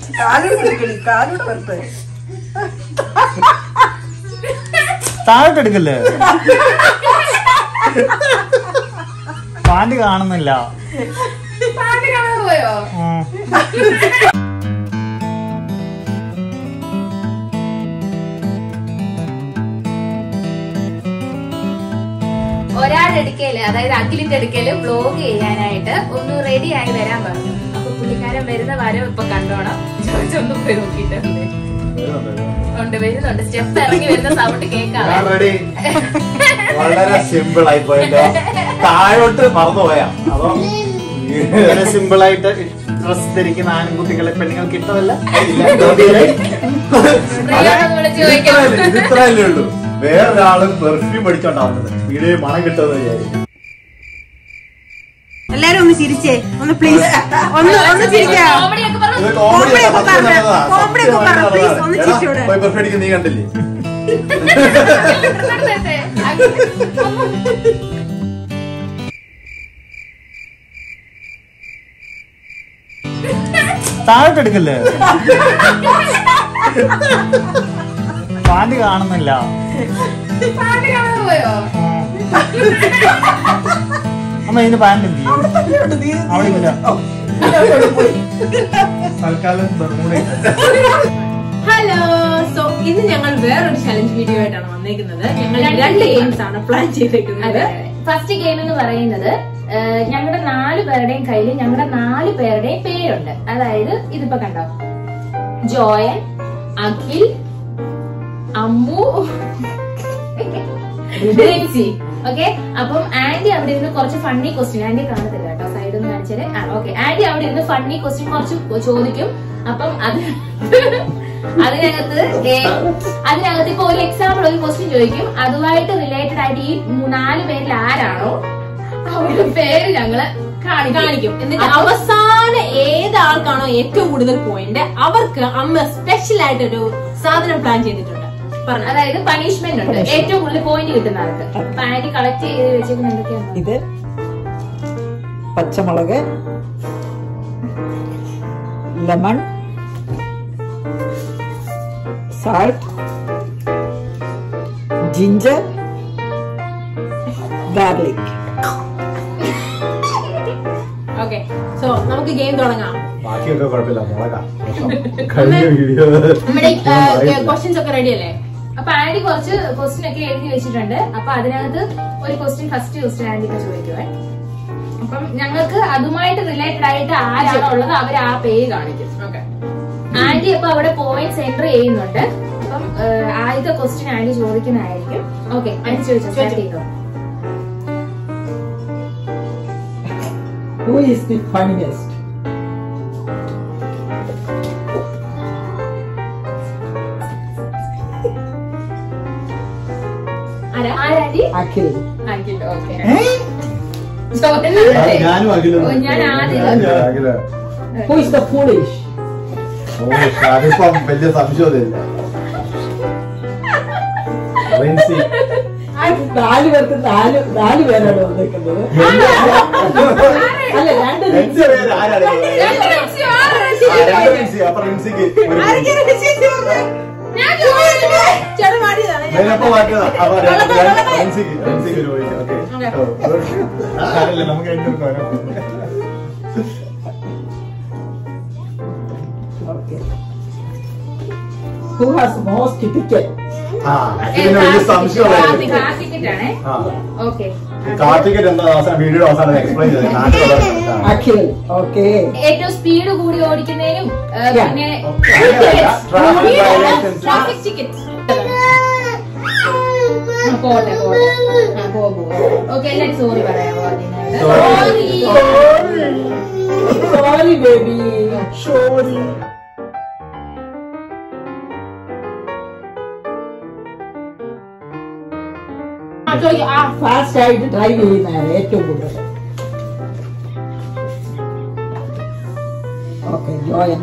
കാലൂടെ എടുക്കണി കാലൂടെ വരട്ടെ താഴോട്ട് എടുക്കല്ലേ പാൻറ് കാണുന്നില്ല പാട്ട് കാണാൻ പോയോ ഉം. ഒരാളുടെ അടുക്കല് അതായത് അഖിലിന്റെ അടുക്കല് വ്ലോഗ് ചെയ്യാനായിട്ട് ഒന്ന് റെഡി ആയി വരാൻ പറഞ്ഞു അപ്പൊ പുള്ളിക്കാരൻ വരുന്ന വരം ഇപ്പൊ കണ്ടോണം ചോദിച്ചൊന്ന് പോയി നോക്കിയിട്ടുണ്ട് ഉണ്ട് വരുന്നുണ്ട് സ്റ്റെപ്പ് ഇറങ്ങി വരുന്ന സൗണ്ട് കേൾക്കാം ഞാൻ റെഡി വളരെ സിമ്പിൾ ആയി പോയല്ലോ താഴോട്ട് മറന്നുപോയാ അപ്പൊ ഇങ്ങനെ സിമ്പിൾ ആയിട്ട് ഡ്രസ് ധരിക്കുന്ന ആൺകുട്ടികളെ പെണ്ണുങ്ങൾക്ക് ഇഷ്ടമല്ല പ്രിയോട് വിളിച്ച് ചോദിക്കാം ഇത് ഇത്രയല്ലേ ഉള്ളൂ വേറൊരാള് പെർഫ്യൂം അടിച്ചോണ്ടാവുന്നത് വീഡിയോ മണം കിട്ടുമെന്ന് വിചാരിക്കും എല്ലാരും ഒന്ന് ചിരിച്ചേ ഒന്ന് പ്ലീസ് ഒന്ന് ഒന്ന് ചിരിക്കാ കോമഡിയൊക്കെ പറഞ്ഞു ഇത് comedy അല്ല, Comedy ഒക്കെ സത്യം പറഞ്ഞ്, നടന്നതാ. comedy ഒക്കെ സത്യം പറഞ്ഞ്, please, നടന്നതാ. ഒന്ന് എടാ, ചിരിച്ചൂടെ? പോയി പെർഫ്യൂം അടിക്കുന്ന നീ കണ്ടില്ലേ താഴോട്ട് എടുക്കല്ലേ പാൻറ് കാണുന്നില്ല പാട്ട് കാണാൻ പോയോ അമ്മ ഇതിന് പാൻറ് എന്ത് ചെയ്യും അവിടെ ഇല്ല തൽക്കാലം ബർമൂഡ ഹലോ സോ ഇന്ന് ഞങ്ങൾ വേറൊരു ചലഞ്ച് വീഡിയോ ആയിട്ടാണ് വന്നേക്കുന്നത് ഞങ്ങൾ രണ്ട് രണ്ട് game. ഗെയിംസ് ആണ് പ്ലാൻ ചെയ്തേക്കുന്നത് അതെ ഫസ്റ്റ് ഗെയിം എന്ന് പറയുന്നത് ഏഹ്, ഞങ്ങളുടെ നാല് പേരുടെയും കയ്യിൽ ഞങ്ങളുടെ നാല് പേരുടെയും പേരുണ്ട് അതായത് ഇതിപ്പോ കണ്ടോ ജോയൻ അഖിൽ അമ്മു റിൻസി ഓക്കെ അപ്പം ആന്റി അവിടെ ഇരുന്ന് കുറച്ച് ഫണ്ണി ക്വസ്റ്റ്യൻ ആന്റി കാണത്തില്ല കേട്ടോ സൈഡിൽ നിന്ന് കാണിച്ചാല് ആ ഓക്കെ ആന്റി അവിടെ ഇരുന്ന് ഫണ്ണി ക്വസ്റ്റ്യൻ കുറച്ച് ചോദിക്കും അപ്പം അത് അതിനകത്ത് ഏ- അതിനകത്ത് ഇപ്പൊ ഒരു എക്സാമ്പിൾ ഒരു ക്വസ്റ്റ്യൻ ചോദിക്കും അതുമായിട്ട് റിലേറ്റഡ് ആയിട്ട് ഈ മൂ- നാല് പേരിൽ ആരാണോ അവരുടെ പേര് ഞങ്ങള് കാണിക്കും കാണിക്കും എന്നിട്ട് അവസാനം ഏത് ആൾക്കാണോ ഏറ്റവും കൂടുതൽ പോയിന്റ് അവർക്ക് അമ്മ സ്പെഷ്യൽ ആയിട്ടൊരു സാധനം പ്ലാൻ ചെയ്തിട്ടുണ്ട് പറഞ്ഞു അതായത് പണിഷ്മെന്റ് ഉണ്ട് ഏറ്റവും കൂടുതൽ പോയിന്റ് കിട്ടുന്ന ആൾക്ക് അപ്പൊ ആന്റി കളക്ട് ചെയ്ത് വെച്ചിരിക്കുന്ന എന്തൊക്കെയാണ് ഇത് പച്ചമുളക് lemon salt ginger garlic okay so നമുക്ക് ഗെയിം തുടങ്ങാം ബാക്കിയൊക്കെ കുഴപ്പമില്ല മുളകാം കഴിഞ്ഞ വീഡിയോ നമ്മുടെ ക്വസ്റ്റ്യൻസ് ഒക്കെ റെഡി അല്ലേ അപ്പൊ ആന്റി കുറച്ച് ക്വസ്റ്റ്യൻ ഒക്കെ എഴുതി വെച്ചിട്ടുണ്ട് അപ്പൊ അതിനകത്ത് ഒരു ക്വസ്റ്റ്യൻ ഫസ്റ്റ് ക്വസ്റ്റ്യൻ ആന്റിക്ക് ചോദിക്കുവേ അപ്പം ഞങ്ങൾക്ക് അതുമായിട്ട് റിലേറ്റഡ് ആയിട്ട് ആരാണോ ഉള്ളത് അവർ ആ പേര് കാണിക്കും ഓക്കെ ആന്റി അപ്പൊ അവിടെ പോയിന്റ്സ് എൻട്രി ചെയ്യുന്നുണ്ട് അപ്പം ഏഹ്, ആദ്യത്തെ ക്വസ്റ്റ്യൻ ആന്റി ചോദിക്കുന്നതായിരിക്കും ഓക്കെ ആന്റി ചോദിച്ചോ സ്റ്റാർട്ട് ചെയ്തോ Who is the funniest? ആരാ ആരാന്റി Akhil. ആന്റി ഓക്കെ ഞാനും അഖിലും ഓ, ഞാൻ ആദ്യം. ഞാൻ അഖിലും. Who is the foolish? ഓ അതിപ്പം വലിയ സംശയമൊന്നുമില്ല റിൻസി. നാല് പേർക്ക് നാല് നാല് പേരാണ് വന്നേക്കുന്നത് അല്ല രണ്ട് എന്റെ പേര് ആരാണ് ആ, രണ്ട് റിൻസി. അപ്പൊ റിൻസിക്ക് ഒരു ചേട്ടൻ മാറ്റിയതാണ് ഞാനപ്പോ മാറ്റിയതാ അപ്പൊ രണ്ട് റിൻസിക്ക് റിൻസിക്ക് ഒരു പോയിന്റ് ഓക്കെ സാരമില്ല, നമുക്ക് രണ്ടുപേർക്കും ഓരോ Okay. Who has most ticket? ആ ഇതിന് വലിയ സംശയമുള്ള കാർത്തിക്കാണേ ആ ഓക്കെ കാർത്തിക് എന്താ അവസാനം വീഡിയോ അവസാനം എക്സ്പ്ലെയിൻ ചെയ്തത് നാട്ടിലുള്ള Akhil. Okay. ഏറ്റവും സ്പീഡ് കൂടി ഓടിക്കുന്നതിനും ഏഹ്, Yeah. പിന്നെ ട്രാഫിക് വയലേഷൻസ് ട്രാഫിക് ടിക്കറ്റ് ആ, പോട്ടെ പോട്ടെ ആ, പോ പോ ഓക്കെ എല്ലാരും സോറി പറയാമോ അതിനോട് Sorry. Sorry, baby. Sorry. ആ ഫാസ്റ്റ് ആയിട്ട് ഡ്രൈവ് ചെയ്യുന്നതാണ് ഏറ്റവും കൂടുതൽ okay Joyan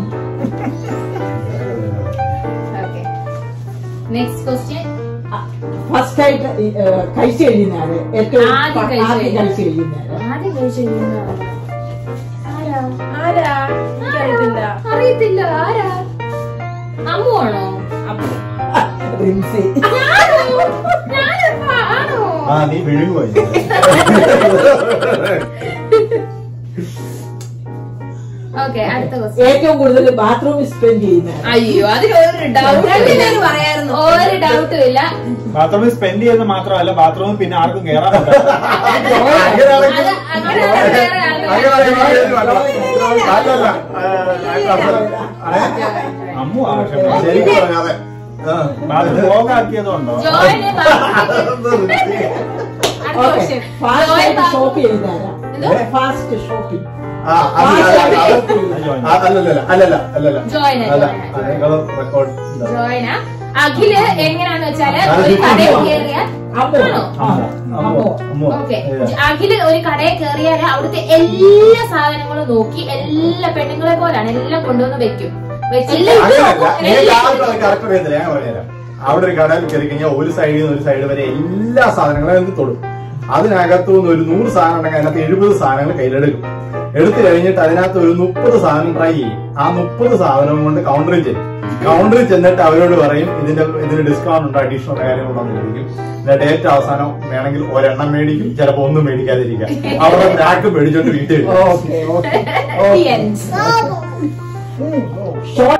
okay next question first ആയിട്ട് ഈ, ഏഹ്, കഴിച്ച് കഴിയുന്നതാണ് ഏറ്റവും ആദ്യം കഴിച്ച് ആദ്യം കഴിച്ച് കഴിയുന്നത്. കഴിയുന്നതാണ് ആദ്യം കഴിച്ചു ആരാ എനിക്കറിയത്തില്ല അറിയത്തില്ല ആരാ അമ്മു ആണോ റിൻസി ഞാനോ ഞാനപ്പ ആണോ ആ നീ വിഴുങ്ങുപോയി ഓക്കെ അടുത്ത ക്വസ്റ്റ്യൻ ഏറ്റവും കൂടുതൽ ബാത്റൂമിൽ സ്പെൻഡ് ചെയ്യുന്ന അയ്യോ അതിലൊരു ഡൗട്ട് രണ്ടുപേര് പറയായിരുന്നു ഒരു ഡൗട്ടും ഇല്ല ബാത്റൂമിൽ സ്പെൻഡ് ചെയ്യുന്നത് മാത്രമല്ല ബാത്റൂമിൽ പിന്നെ ആർക്കും കയറാൻ പറ്റില്ല അത് അങ്ങനെ വേറെ ആളുകൾ അമ്മു ആ പക്ഷെ ശരിക്കും പറഞ്ഞാതെ ബാത്റൂം പോകാക്കിയതുണ്ടോ ജോയിന് അടുത്ത ക്വസ്റ്റ്യൻ ഫാസ്റ്റ് ഷോപ്പ് ചെയ്യുന്നതാരാ ഫാസ്റ്റ് ഷോപ്പിംഗ് ആ അത് ആ, അല്ലല്ല അല്ലല്ല അല്ലല്ല ജോയിന് അല്ല ജോയിന് നിങ്ങൾ റെക്കോർഡ് ജോയിന അഖില് എങ്ങനെയാന്ന് വെച്ചാല് ഒരു കടയിൽ കയറിയ അമ്മോ ആണോ അമ്മോ അമ്മോ ഓക്കെ അഖില് ഒരു കടയിൽ കയറിയാല് അവിടുത്തെ എല്ലാ സാധനങ്ങളും നോക്കി എല്ലാ പെണ്ണുങ്ങളെ പോലാണ് എല്ലാം കൊണ്ടുവന്ന് വെക്കും വെച്ചിട്ട് അങ്ങനല്ല നിങ്ങൾക്ക് എല്ലാം ആർക്കും അത് കറക്റ്റ് അറിയത്തില്ല ഞാൻ പറഞ്ഞുതരാം അവിടെ ഒരു കടയിൽ കയറി കഴിഞ്ഞാൽ ഒരു സൈഡിൽ നിന്ന് ഒരു സൈഡ് വരെ എല്ലാ സാധനങ്ങളും അതിന് തൊടും അതിനകത്തു നിന്ന് ഒരു നൂറ് സാധനം ഉണ്ടെങ്കിൽ അതിനകത്ത് എഴുപത് സാധനങ്ങൾ കയ്യിലെടുക്കും എടുത്തു കഴിഞ്ഞിട്ട് അതിനകത്ത് ഒരു മുപ്പത് സാധനം ട്രൈ ചെയ്യും ആ മുപ്പത് സാധനവും കൊണ്ട് കൗണ്ടറിൽ ചെല്ലും കൗണ്ടറിൽ ചെന്നിട്ട് അവരോട് പറയും ഇതിന്റെ ഇതിന് ഡിസ്കൗണ്ട് ഉണ്ടോ അഡീഷണൽ കാര്യങ്ങളുണ്ടോ എന്ന് ചോദിക്കും എന്നിട്ട് ഏറ്റവും അവസാനം വേണമെങ്കിൽ ഒരെണ്ണം മേടിക്കും ചിലപ്പോ ഒന്നും മേടിക്കാതിരിക്കാം അവരുടെ ബാക്ക് മേടിച്ചോണ്ട് വീട്ടിൽ വരും. Okay okay The end. Short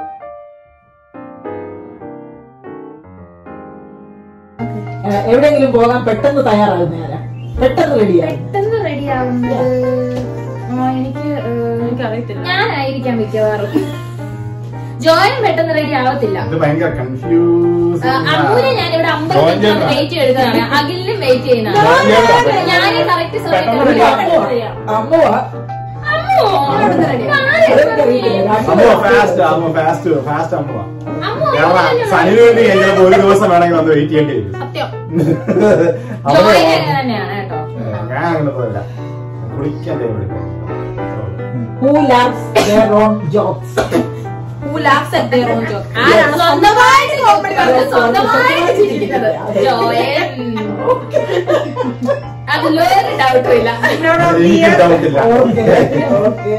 എവിടെയെങ്കിലും പോകാൻ പെട്ടെന്ന് തയ്യാറാകുന്നയാരാ പെട്ടെന്ന് റെഡിയാകും പെട്ടെന്ന് റെഡി ആവുന്നത് ആ, എനിക്ക് ഏഹ്, എനിക്കറിയത്തില്ല ഞാനായിരിക്കാം മിക്കവാറും ജോയിൻ പെട്ടെന്ന് റെഡി ആവത്തില്ല ഇത് ഭയങ്കര കൺഫ്യൂസ് അമ്മൂനെ ഞാൻ ഇവിടെ അമ്പലത്തിൽ ജോയിൻ വെയിറ്റ് ചെയ്തതാണ് അഖിലിനും വെയിറ്റ് ചെയ്യുന്നതാണ് ജോയിൻ ഞാൻ കറക്റ്റ് പെട്ടെന്ന് സമയത്ത് ready അമ്മോ അമ്മോ അമ്മ ഫാസ്റ്റ് അമ്മ ഫാസ്റ്റ് ഫാസ്റ്റ് അമ്മ അമ്മു കാരണം സനിന് വേണ്ടി ഞാൻ ചിലപ്പോ ഒരു ദിവസം വേണമെങ്കിൽ വന്ന് വെയിറ്റ് ചെയ്യേണ്ടി വരും സത്യം അവര് ജോയിൻ അങ്ങനെ തന്നെയാണ് കേട്ടോ ഞാൻ അങ്ങനത്തല്ല കുളിക്കാൻ ടൈം എടുക്കും who loves their own jobs Who laughs at their own joke? ആരാണ് സ്വന്തമായിട്ട് കോമഡി അത് സ്വന്തമായിട്ട് ചിരിക്കുന്നത് ജോയൻ അതിലൊരു ഡൗട്ടും ഇല്ല എനിക്ക് ഡൗട്ടില്ല ഓക്കെ ഓക്കെ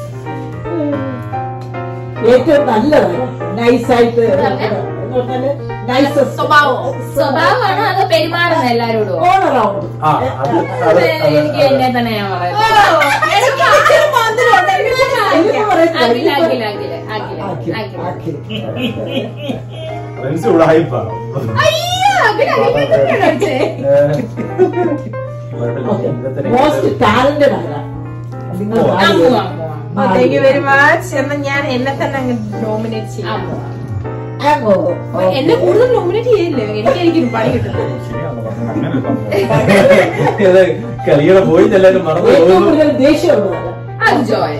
ഏറ്റവും നല്ലത് നൈസായിട്ട് നൈസ് സ്വഭാവം. സ്വഭാവമാണോ അതോ പെരുമാറുന്ന എല്ലാരോടും ഓൾ അറൗണ്ട് ആ അത് അത് എനിക്ക് എന്നെ തന്നെ ഞാൻ പറയുന്നത് എനിക്ക് ആരും വന്നിട്ടുണ്ട്. എനിക്ക് അഖില അഖില അഖില അഖില അഖില ഫ്രണ്ട്സ് ഇവിടെ ഹൈപ്പാ അയ്യോ അഖില അഖില തന്നെയാണ് അടിച്ചേ. മോസ്റ്റ് ടാലന്റഡ് ആരാ നിങ്ങൾ അമ്മു നാലുപേരും. Ammu thank you very much എന്നാ ഞാൻ എന്നെ തന്നെ അങ്ങ് നോമിനേറ്റ് ചെയ്യാം അമ്മു അമ്മു. എന്നെ കൂടുതൽ നോമിനേറ്റ് ചെയ്യില്ലേ എനിക്കായിരിക്കും പണി കിട്ടുന്നത് ശരിയാണോ പറഞ്ഞത്? അങ്ങനെ ഒരു സംഭവം. കളികളെ പോയി എല്ലാവരും മറന്നു ഏറ്റവും പോകുന്നു കൂടുതൽ ദേഷ്യമുള്ളതാണ് അത് ജോയൻ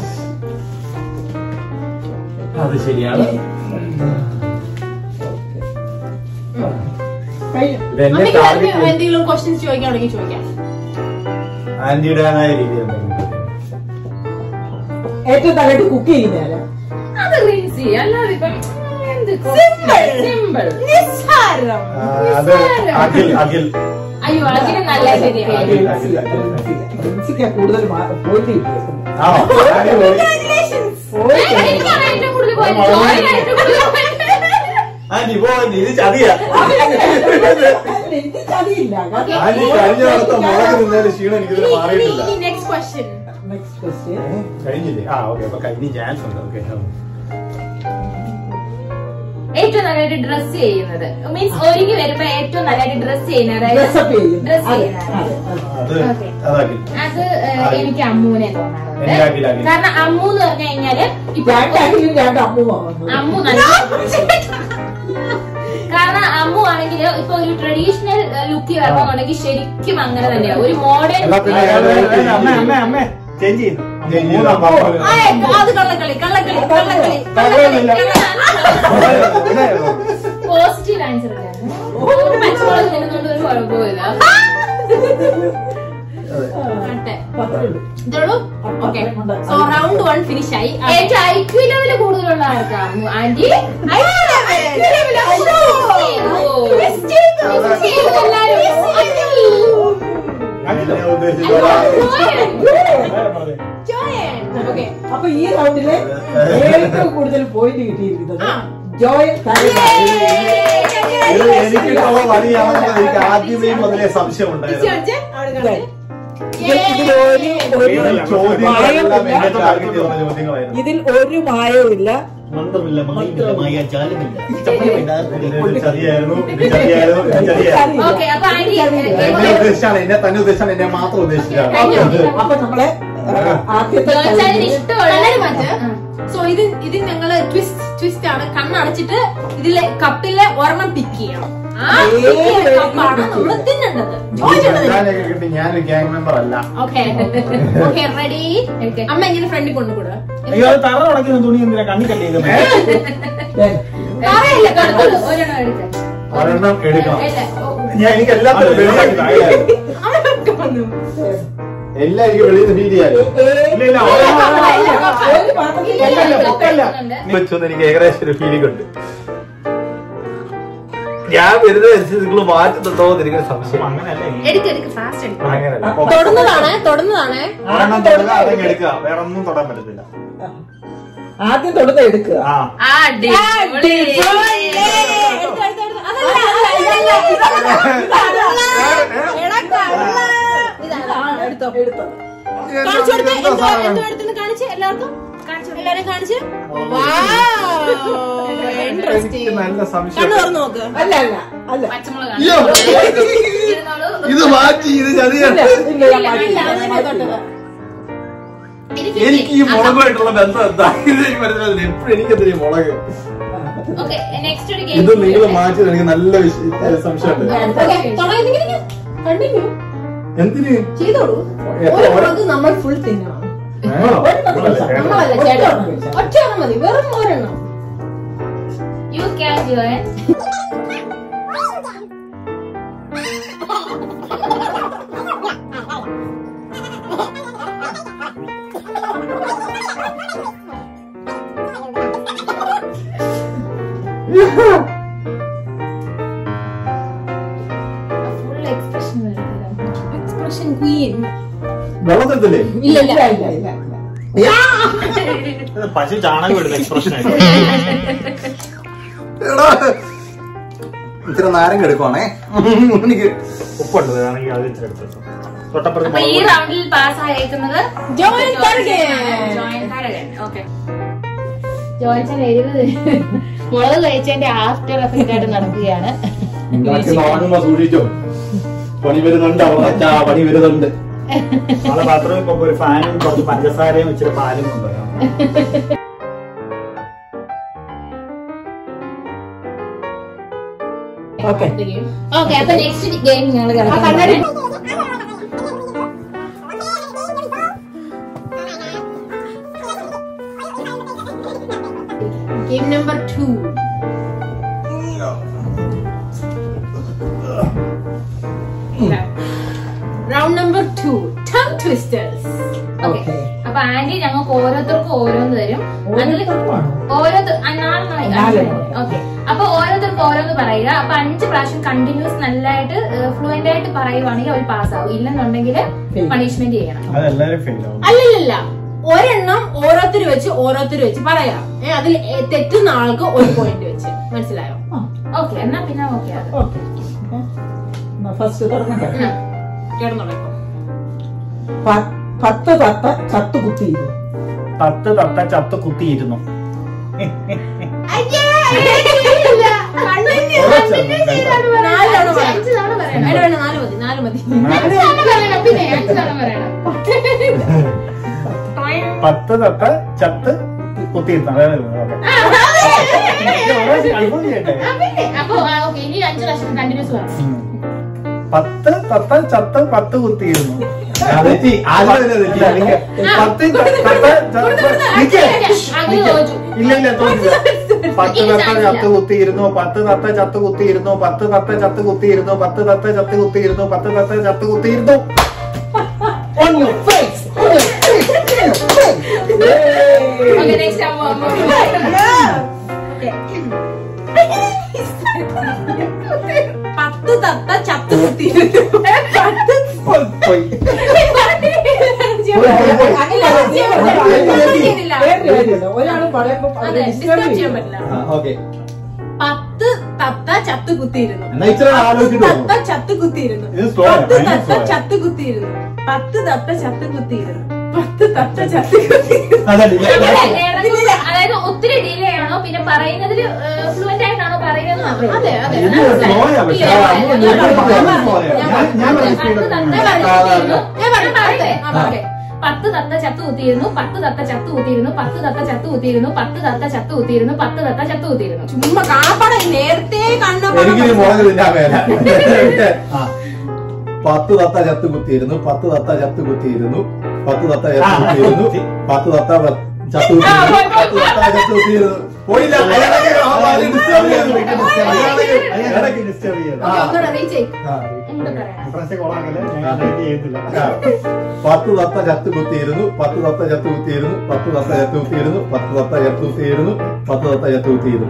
അത് ശരിയാണ് കഴിഞ്ഞു ഇത് എന്നെ അമ്മയ്ക്ക് ടാർഗറ്റ് വേറെ എന്തെങ്കിലും ക്വസ്റ്റ്യൻസ് ചോദിക്കുകയാണെങ്കിൽ ചോദിക്കാം ആന്റിയുടേതായ രീതിയിൽ എന്തെങ്കിലും ഏറ്റവും നല്ലതായിട്ട് കുക്ക് ചെയ്യുന്നതാരാ അത് റിൻസി അല്ലാതെ ഇപ്പം എന്ത് സിമ്പിൾ നിസ്സാരം ആ, അത് അഖിൽ അഖിൽ അയ്യോ അതിന് നല്ല ശരിയാണ് അഖിൽ അഖിൽ അഖിൽ പ്രിൻസിക്കാ കൂടുതൽ പോയിട്ട് കിട്ടിയത് ആണോ അടിപൊളി. എനിക്കാണ് ഏറ്റവും കൂടുതൽ പോയത് ജോയൻ ഏറ്റവും കൂടുതൽ പോയത് ആന്റി പോ ആന്റി ഇത് ചതിയാ എനിക്ക് ചതിയില്ല ആന്റി കഴിഞ്ഞ വർഷം മുളക് നിന്നതിന് ക്ഷീണം എനിക്കിതിന് മാറിയിട്ടില്ല നെക്സ്റ്റ് ക്വസ്റ്റ്യൻ നെക്സ്റ്റ് ക്വസ്റ്റ്യൻ കഴിഞ്ഞില്ലേ ആ ഓക്കെ അപ്പൊ കഴിഞ്ഞ ചാൻസ് ഉണ്ട് ഓക്കെ ഏറ്റവും നല്ലതായിട്ട് ഡ്രസ് ചെയ്യുന്നത് മീൻസ് ഒരുങ്ങി വരുമ്പോ ഏറ്റവും നല്ലതായിട്ട് ഡ്രസ് ചെയ്യുന്നത് അതായത് ഡ്രസ്സപ്പ് ചെയ്യും ഡ്രസ് അതെ ചെയ്യുന്നത് അതെ അതെ അത് Okay. അതാക്കി അത് ഏഹ്, എനിക്ക് അമ്മൂനെ തോന്നാറുണ്ട് എനിക്ക് അഖിൽ, അഖിൽ. കാരണം അമ്മു എന്ന് പറഞ്ഞു കഴിഞ്ഞാല് ഇപ്പൊ രണ്ട് അഖിലും രണ്ട് അമ്മുവാണ് അമ്മു നല്ല കാരണം അമ്മു ആണെങ്കിൽ ഇപ്പൊ ഒരു ട്രഡീഷണൽ ലുക്ക് വരണമെന്നുണ്ടെങ്കിൽ ശരിക്കും അങ്ങനെ തന്നെയാണ് ഒരു മോഡേൺ എന്നാ പിന്നെ അമ്മേ, അമ്മേ അമ്മേ അമ്മേ ചേഞ്ച് ചെയ്യുന്നു ചേഞ്ച് ചെയ്തു. അപ്പൊ അപ്പൊ അത് കള്ളക്കളി കള്ളക്കളി കള്ളക്കളി കള്ളമൊന്നുമില്ല. പോസിറ്റീവ് ആൻസർ പച്ചമുളക് തിന്നുകൊണ്ട് ഒരു കുഴപ്പമില്ല ഇതോളൂ okay so round one finish ആയി ഏറ്റവും ഐക്യു ലെവൽ കൂടുതലുള്ള ആൾക്കാണ് ആന്റി ഞാൻ ഉദ്ദേശിച്ചത് ജോയൻ ഓക്കെ അപ്പൊ ഈ റൗണ്ടില് ഏറ്റവും കൂടുതൽ പോയിന്റ് കിട്ടിയിരിക്കുന്നത് ആ. ജോയ് തലവ. ഇത് എനിക്കുള്ള വഴിയാണെന്നുള്ളത് എനിക്ക് ആദ്യമേ മുതലേ സംശയം ഉണ്ടായിരുന്നു ഇതിൽ ഒരു ഒരു ചോദ്യങ്ങളെല്ലാം എന്നെ മായവുമില്ല. ടാർഗറ്റ് ചെയ്യുന്ന ചോദ്യങ്ങളായിരുന്നു ഇതിൽ ഒരു മായവുമില്ല മന്ത്രമില്ല മായില്ല മായ ജാലമില്ല ചപ്പലമില്ല ഇത് ചതിയായിരുന്നു ഇത് ചതിയായിരുന്നു ഇത് ചതിയായിരുന്നു ഓക്കെ അപ്പൊ ആന്റി എന്നെ ഉദ്ദേശിച്ചാണ് എന്നെ തന്നെ ഉദ്ദേശിച്ചാണ് എന്നെ മാത്രം ഉദ്ദേശിച്ചാണ് അപ്പൊ നമ്മളെ ആ, ആദ്യത്തെ ജോയിച്ചാലിന് കളിയില് ഇഷ്ടമുള്ള കണ്ണാടി മാറ്റ് സോ ഇത് ഇത് ഞങ്ങള് ട്വിസ്റ്റ് ട്വിസ്റ്റ് ആണ് കണ്ണടച്ചിട്ട് ഇതിലെ കപ്പിലെ ഒരെണ്ണം പിക്ക് ചെയ്യണം ആ pick ചെയ്ത കപ്പാണ് നമ്മൾ തിന്നേണ്ടത് ജോയ് തിന്നേണ്ടത് ഞാനൊക്കെ കിട്ടി ഞാനൊരു ഗ്യാങ് മെമ്പർ അല്ല ഓക്കെ ഓക്കെ റെഡി അമ്മ എങ്ങനെ ഫ്രണ്ടിൽ കൊണ്ടുകൂടുക അയ്യോ അത് തറ ഉടക്കുന്ന തുണി എന്തിനാ കണ്ണി കല്ലിക്കുന്നത് പറയല്ല കൊടുത്തോളൂ ഒരെണ്ണം എടുക്കാം ഒരെണ്ണം എടുക്കണം ഇല്ല, ഓ, ഞാൻ എനിക്ക് എല്ലാത്തിനും വെളിയാക്കി താഴെയായിരുന്നു. അവരൊക്കെ വന്നു എല്ലാം എനിക്ക് വെളിയിൽ നിന്ന് ഫീൽ ചെയ്യാലോ ഇല്ല ഇല്ല ഒരെണ്ണം ഒരു മാത്രം ഇല്ല, ഇല്ല, പൊക്കല്ല, ഇല്ല, പൊക്കല്ല. എടുക്കുന്നുണ്ട്. വെച്ചൊന്ന് എനിക്ക് ഏകദേശം ഒരു ഫീലിംഗ് ഉണ്ട് ഞാൻ വരുന്ന അനുസരിച്ച് നിങ്ങൾ മാറ്റുന്നുണ്ടോ എന്ന് എനിക്കൊരു സംശയം അങ്ങനെയല്ലേ എടുക്ക് എടുക്ക് ഫാസ്റ്റ് എടുക്ക് അങ്ങനെയല്ല തൊടുന്നതാണ് തൊടുന്നതാണ് ഒരെണ്ണം തൊടുക അതങ്ങ് എടുക്കുക വേറെ ഒന്നും തൊടാൻ പറ്റത്തില്ല ആദ്യം തൊടുന്ന എടുക്കുക ആ ആ അടിപൊളി. എടുത്തോ എടുത്തോ കാണിച്ചു കൊടുത്തേ എന്തോ എന്തോ എടുത്തെന്ന് കാണിച്ച് എല്ലാവർക്കും എല്ലാരും കാണിച്ച് ഇൻട്രസ്റ്റിംഗ് എനിക്ക് നല്ല സംശയം കണ്ണു തുറന്നു നോക്ക് അല്ല അല്ല അല്ല പച്ചമുളകാണ്. അയ്യോ. ഇരുന്നോളൂ. ഇത് മാറ്റി ഇത് ചതിയാണ് ഇല്ല ഇല്ല ഇല്ല, മാറ്റി, ഇല്ല, അത് തന്നെ മാറ്റി. തൊട്ടത്. ഇരിക്ക്, എനിക്ക് ഈ ഇരിക്ക്. മുളകുമായിട്ടുള്ള ബന്ധം എന്താ ഇത് എനിക്ക് മനസ്സിലായില്ല എപ്പോഴും എനിക്കെന്തിനാ ഈ മുളക് ഓക്കെ നെക്സ്റ്റ് ഒരു ഇത് നിങ്ങൾ ഗെയിം മാറ്റി എനിക്ക് നല്ല വിഷ- സംശയമുണ്ട് ഓക്കേ, തുടങ്ങി കണ്ടിന്യൂ എന്തിന് ചെയ്തോളൂ എത്ര ഒരു ഒര- മുളക് നമ്മൾ ഫുൾ തിന്നണം ആണോ? നമ്മളല്ല ചേട്ടൻ ഒറ്റ എണ്ണം മതി വെറും ഒരെണ്ണം you can join full expression expression queen വെള്ളത്തില്ലേ ഇല്ല ഇല്ല ഇല്ല ഇല്ല ഇല്ല ഇല്ല ഇത് പശു ചാണകം എടുത്ത എക്സ്പ്രഷൻ എടാ, ഇച്ചിരി നാരങ്ങ എടുക്കുവാണേ എനിക്ക് ഉപ്പുണ്ട് വേണമെങ്കിൽ അത് ഇച്ചിരി എടുത്തു തൊട്ടപ്പുറത്ത് അപ്പൊ ഈ മുളക് റൗണ്ടിൽ പാസ് ആയേക്കുന്നത് join Tharakan. Join Tharakan okay join എഴുപത് മുളക് കഴിച്ചതിന്റെ ആഫ്റ്റർ എഫക്റ്റ് ആയിട്ട് നടക്കുകയാണ് ഉണ്ടാക്കി വാങ്ങുമ്പോ സൂക്ഷിച്ചോ പണി വരുന്നുണ്ട് അവിടെ അച്ഛാ പണി വരുന്നുണ്ട് നമ്മളെ ബാത്റൂമിൽ ഇപ്പൊ ഒരു ഫാനും കുറച്ച് പഞ്ചസാരയും ഇച്ചിരി പാലും കൊണ്ടുവരാം ഓക്കെ ഓക്കെ അപ്പൊ നെക്സ്റ്റ് ഗെയിം ഞങ്ങൾ കണ്ണാടി game number two round number two tongue twisters okay അപ്പൊ ആന്റി ഞങ്ങൾക്ക് ഓരോരുത്തർക്കും ഓരോന്ന് തരും അതിൽ ഓരോരുത്തർ ആ, നാലെണ്ണം നാലെണ്ണം. ഓക്കെ അപ്പൊ ഓരോരുത്തർക്ക് ഓരോന്ന് പറയുക അപ്പൊ അഞ്ച് പ്രാവശ്യം കണ്ടിന്യൂസ് നല്ലതായിട്ട് ഫ്ലുവന്റ് ആയിട്ട് പറയുവാണെങ്കിൽ അവർ പാസ്സാവും ഇല്ലെന്നുണ്ടെങ്കിൽ Fail. പണിഷ്മെന്റ് ചെയ്യണം അതെല്ലാരും ഫെയിൽ ആവും അല്ലല്ല ഒരെണ്ണം ഓരോരുത്തർ വെച്ച് ഓരോരുത്തർ വെച്ച് പറയാം ഏ, അതിൽ ഏ, തെറ്റുന്ന ആൾക്ക് ഒരു പോയിന്റ് വെച്ച് മനസ്സിലായോ ഓക്കെ എന്നാ പിന്നെ ഓക്കെ അത് ഓക്കെ ഫസ്റ്റ് തുടങ്ങട്ടെ കേടുന്നുണ്ടോ പ- പത്ത് തത്ത ചത്തു കുത്തിയിരുന്നു തത്ത് തത്ത ചത്ത് കുത്തിയിരുന്നു നാല് തവണ പറയാം. അഞ്ച് തവണ പറയണം വേണ്ട വേണ്ട നാല് മതി നാല് മതി അഞ്ച് തവണ പറയണം പിന്നെ അഞ്ച് തവണ പറയണം പത്ത് തത്ത ചത്ത് കുത്തിയിരുന്നു അതാണ് ഓക്കെ കൺഫേം ചെയ്യട്ടെ ആ, പിന്നെ അപ്പൊ ഓക്കെ ഇനി അഞ്ച് പ്രാവശ്യം കണ്ടിന്യൂസ് പറയാം ഉം. പത്ത് തത്ത ചത്ത് പത്ത് കുത്തിയിരുന്നു ആ, തെറ്റി ആദ്യം തന്നെ തെറ്റി അല്ലെങ്കിൽ പത്ത് തത്ത ചത്ത് നിക്ക്. അങ്ങനെ ചോദിച്ചു ഇല്ല ഇല്ല തോന്നില്ല പത്ത് തത്ത ചത്ത് കുത്തിയിരുന്നു പത്ത് തത്ത ചത്ത് കുത്തിയിരുന്നു പത്ത് തത്ത ചത്ത് കുത്തിയിരുന്നു പത്ത് തത്ത ചത്ത് കുത്തിയിരുന്നു പത്ത് തത്ത ചത്ത് കുത്തിയിരുന്നു On your face. Okay next ആവുമ്പോ പത്ത് തത്ത ചത്തു കുത്തിയിരുന്നു പത്ത് പോയി, പോയി. ഒരാള് പറയുമ്പോ അതെ ഡിസ്റ്റർബ് ചെയ്യാൻ പറ്റില്ല ഓക്കെ പത്ത് തത്ത ചത്ത് കുത്തിയിരുന്നു എന്നാ ഇച്ചിരി ആലോചിച്ചിട്ട് തത്ത പോകണം. ചത്ത് കുത്തിയിരുന്നു ഇത് slow ആണ്, പത്ത് ഭയങ്കര തത്ത slow ആണ്. ചത്ത് കുത്തിയിരുന്നു പത്ത് തത്ത ചത്ത് കുത്തിയിരുന്നു പത്ത് തത്ത ചത്ത് കുത്തിയിരുന്നു അതല്ല, അങ്ങനെ ഏറെക്കുറെ അതായത് ഒത്തിരി ഡിലേ ആണോ പിന്നെ പറയുന്നതിൽ ഫ്ലുവന്റ് ആയിട്ടാണോ പറയുന്നത് മാത്രമേ അതെ അതെ ഇത് slow ആ, പക്ഷേ ഇല്ല, അത് ഞാൻ ഞാൻ പറഞ്ഞു, പറഞ്ഞത് ഞാൻ slow ആ. ഞാൻ- ഞാൻ പറഞ്ഞ speed പത്ത് ആണ്. തത്ത ആ, ആ, ആ. ഞാൻ പറയട്ടെ ആ, ഓക്കെ പത്ത് തത്ത ചത്തു കുത്തിയിരുന്നു പത്ത് തത്ത ചത്തു കുത്തിയിരുന്നു പത്ത് തത്ത ചത്തു കുത്തിയിരുന്നു പത്ത് തത്ത ചത്തു കുത്തിയിരുന്നു പത്ത് തത്ത ചത്തു കുത്തിയിരുന്നു ചുമ്മാ കാണപ്പാടെ നേരത്തെ എനിക്കിനി കണ്ണു മുളക് തിന്നാൻ വേല ആ. പത്ത് തത്ത ചത്ത് കുത്തിയിരുന്നു പത്ത് തത്ത ചത്ത് കുത്തിയിരുന്നു പത്ത് തത്ത ചത്ത് കുത്തിയിരുന്നു പത്ത് തത്ത വ- ചത്ത് കുത്തിയിരുന്നു പത്ത് തത്ത ചത്ത് കുത്തിയിരുന്നു പോയില്ല അയാളെ ആ വാല് disturb ചെയ്യുന്നു. അയാളെ- ഇടയ്ക്ക് ഡിസ്റ്റർബ് ചെയ്യരുത് ആ. ഒന്നുകൂടെ റീച്ച് ആ. എന്ത് പറയാം ഇപ്രാവശ്യം കൊള്ളാക്കല്ലേ ഞാൻ റെഡി ചെയ്യത്തില്ല ആ. പത്ത് തത്ത ചത്ത് കുത്തിയിരുന്നു പത്ത് തത്ത ചത്ത് കുത്തിയിരുന്നു പത്ത് തത്ത ചത്ത് കുത്തിയിരുന്നു പത്ത് തത്ത ചത്ത് കുത്തിയിരുന്നു പത്ത് തത്ത ചത്ത് കുത്തിയിരുന്നു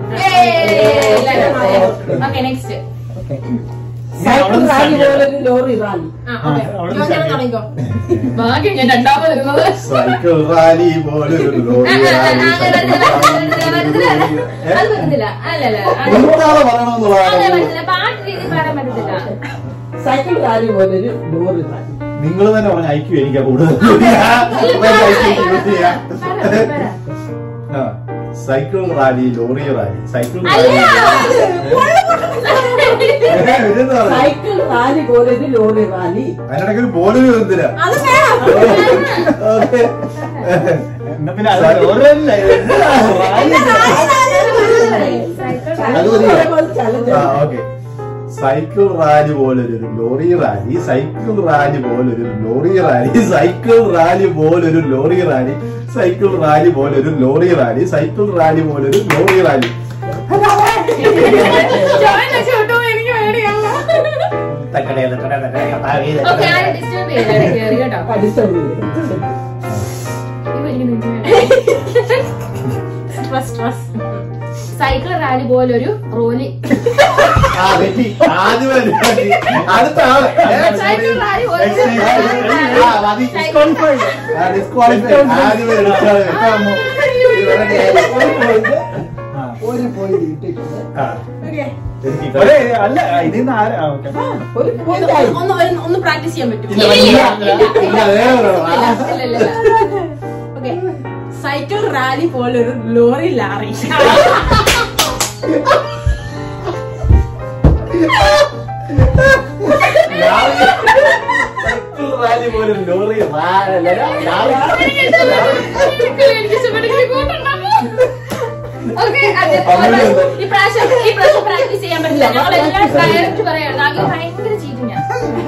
ഓക്കെ നെക്സ്റ്റ് സൈക്കിൾ റാലി പോലൊരു ലോറി റാലി തുടങ്ങിക്കോ ഭാഗ്യം ഞാൻ രണ്ടാമത് വരുന്നത് സൈക്കിൾ റാലി പോലൊരു ലോറി റാലി അത് പറ്റത്തില്ല അല്ലല്ല അത് നിർത്താതെ അതെ പറയണമെന്നുള്ളതാണ് പറ്റത്തില്ല പാട്ട് രീതി പറയാൻ പറ്റത്തില്ല സൈക്കിൾ റാലി പോലൊരു ലോറി റാലി നിങ്ങൾ തന്നെ പറഞ്ഞ ഐക്യു എനിക്ക് കൂടുതൽ ആ, cycle rally lorry rally cycle rally ഏ, ഇതെന്താ പറയുക? സൈക്കിൾ റാലി പോലൊരു ലോറി റാലി അതിനിടയ്ക്ക് ഒരു ബോളിന് എന്തിനാ അത് വേണം ഓക്കെ എന്നാ പിന്നെ അത് ഓരോല്ല അത് മതി. ചലഞ്ച് ആ ഓക്കെ സൈക്കിൾ റാലി പോലൊരു ലോറി റാലി സൈക്കിൾ റാലി പോലൊരു ലോറി റാലി സൈക്കിൾ റാലി പോലൊരു ലോറി റാലി സൈക്കിൾ റാലി പോലൊരു ലോറി റാലി സൈക്കിൾ റാലി പോലൊരു ലോറി റാലി എനിക്ക് പേടിയല്ല ഓക്കെ ആരും ഡിസ്റ്റർബ് ചെയ്യില്ല കേറി കേട്ടോ പഠിച്ചത് ഇവ എനിക്ക് നിൽക്കാൻ സ്ട്രെസ് സ്ട്രെസ് സൈക്കിൾ റാലി പോലൊരു റോലി ആ വെറ്റി ആദ്യമേ വെറ്റി. അടുത്ത ആള് സൈക്കിൾ റാലി പോലൊരു ആ, മതി. ആ, disqualify. ആദ്യമേ എടുത്ത ആള് വെറ്റി. ഇവരുടെ ഒരു പോയിന്റ് ഒരു പോയിന്റ് കിട്ടിയിട്ടുണ്ട് ആ, ഓക്കെ എനിക്ക് ഒരേ അല്ല ഇതിന്ന് ആരാ ഓക്കെ ഒരു പോയിന്റ് ആയി ഒന്ന് ഒരു- ഒന്ന് പ്രാക്ടീസ് ചെയ്യാൻ പറ്റും ഇല്ല, ഇല്ല, ഇല്ല, വേറെ ഒരാള്. ഇല്ല, ഇല്ല, ഇല്ല. ഓക്കെ സൈക്കിൾ റാലി പോലൊരു ലോറി ലാറി സൈക്കിൾ റാലി പോലും ലോറി റാ- ലാറി- എനിക്ക് ഇഷ്ടപ്പെട്ടെങ്കിൽ കൂട്ടുണ്ടാവും. Okay, അത് ഈ പ്രാവശ്യം ഈ പ്രാവശ്യം പ്രാക്ടീസ് ചെയ്യാൻ പറ്റില്ല ഞങ്ങളെല്ലാം ഡയറക്റ്റ് പറയാണ് ആകെ ഭയങ്കര ചീറ്റിങ്ങാ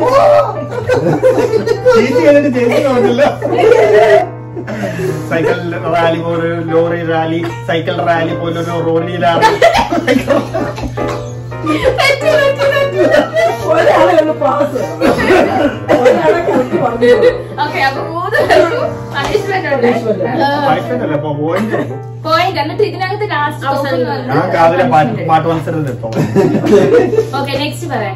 ചീറ്റ് ചെയ്തിട്ട് ജയിക്കുന്നില്ല സൈക്കിൾ റാലി പോലെ ലോറി റാലി സൈക്കിൾ റാലി പോലെ ഒരു റോലി റാലി ഒരാളെ പാസ് ഒരാളെ കറക്റ്റ് പറഞ്ഞു ഓക്കെ അപ്പൊ മൂന്ന് പേർക്കും പണിഷ്മെന്റ് ഉണ്ട് പൈസല്ല അപ്പൊ പോയിന്റ് പോയിന്റ് എന്നിട്ട് ഇതിനകത്ത് ലാസ്റ്റ് ഞാൻ കാവിലെ പാട്ട് പാട്ട് മത്സരത്തിൽ എത്തും ഓക്കെ നെക്സ്റ്റ് പറയാം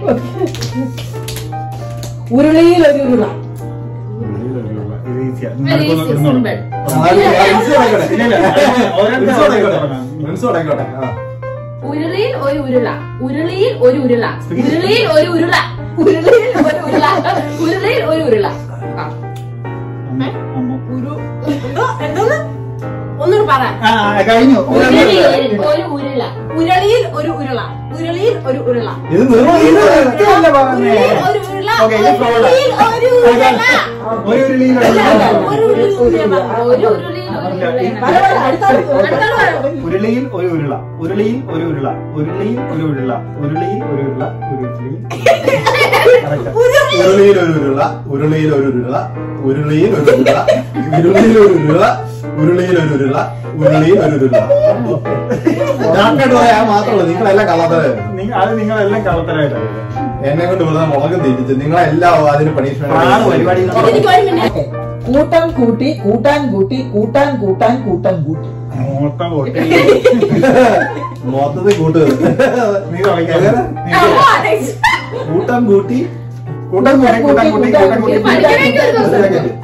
ഉരുളിയിൽ ഒരു ഉരുള ഇത് ഈസിയാ Very easy, simple. ആദ്യം ഫ്രണ്ട്സ് തുടങ്ങിക്കോട്ടെ. ഇല്ല, ഇല്ല. ഓരോരുത്തർ ഫ്രണ്ട്സ് തുടങ്ങിക്കോട്ടെ. തുടങ്ങാം. ഫ്രണ്ട്സ് തുടങ്ങിക്കോട്ടെ. ആ. ഉരുളിയിൽ ഒരു ഉരുള ഉരുളിയിൽ ഒരു ഉരുള ഉരുളിയിൽ ഒരു ഉരുള ഉരുളിയിൽ ഒരു ഉരുള ഉരുളിയിൽ ഒരു ഉരുള ആ. അമ്മ, അമ്മ. ഒരു എന്തോ എന്തോന്ന് ഒന്നുകൂടി പറ ആ കഴിഞ്ഞു ഉരുളിയിൽ ഒരു ഉരുള ഉരുളിയിൽ ഒരു ഉരുള ഉരുളിയിൽ ഒരു ഉരുള ഇത് നിർവഹിക്കുന്നത് ഇതല്ല പറഞ്ഞേ. ഉരുളിയിൽ ഒരു ഉരുള Okay, ഇത് flow ആണ്. ഉരുളിയിൽ ഒരു ഉരുള ഒരു ഉരുളിയിൽ ഒരു ഒരു ഉരുളി ഉരുള ഒരു ഉരുളിയിൽ ഒരു ഉരുള പല പല അടുത്ത അടുത്ത ആള് പറ. ഉരുളിയിൽ ഒരു ഉരുള ഉരുളിയിൽ ഒരു ഉരുള ഉരുളിയിൽ ഒരു ഉരുള ഉരുളിയിൽ ഒരു ഉരുള ഉരുളിയിൽ Correct. ഉരുളിയിൽ ഒരു ഉരുള ഉരുളിയിൽ ഒരു ഉരുള ഉരുളിയിൽ ഒരു ഉരുള ഉരുളിയിൽ ഒരു ഉരുള ഉരുളിയിൽ ഒരു ഉരുള ഉരുളിയിൽ ഒരു ഉരുള ഞാനായിട്ട് പറയാൻ മാത്രമല്ല നിങ്ങളെല്ലാം കള്ളത്തരായിരുന്നു നിങ്ങ- അത് നിങ്ങളെല്ലാം കള്ളത്തരായിട്ടാണ് എന്നെ കൊണ്ട് വെറുതെ മുളകും തീറ്റിച്ച് നിങ്ങളെല്ലാം അതിന് പ്രാണ് പരിപാടി പണിഷ്മെന്റ് എനിക്ക് ഒരു മിനിറ്റ് കൂട്ടം കൂട്ടി കൂട്ടാൻ കൂട്ടി കൂട്ടാൻ കൂട്ടാൻ കൂട്ടം കൂട്ടി മൊത്തം വോട്ട് മൊത്തത്തിൽ കൂട്ടുന്നത് നീ തുടങ്ങിക്കോ. എങ്ങനെ? നീ കൂട്ടം കൂട്ടി കൂട്ടം കൂട്ടി കൂട്ടം കൂട്ടി കൂട്ടം കൂട്ടി ഇത് പഠിക്കണമെങ്കിൽ ഒരു ദിവസം ഒരു second.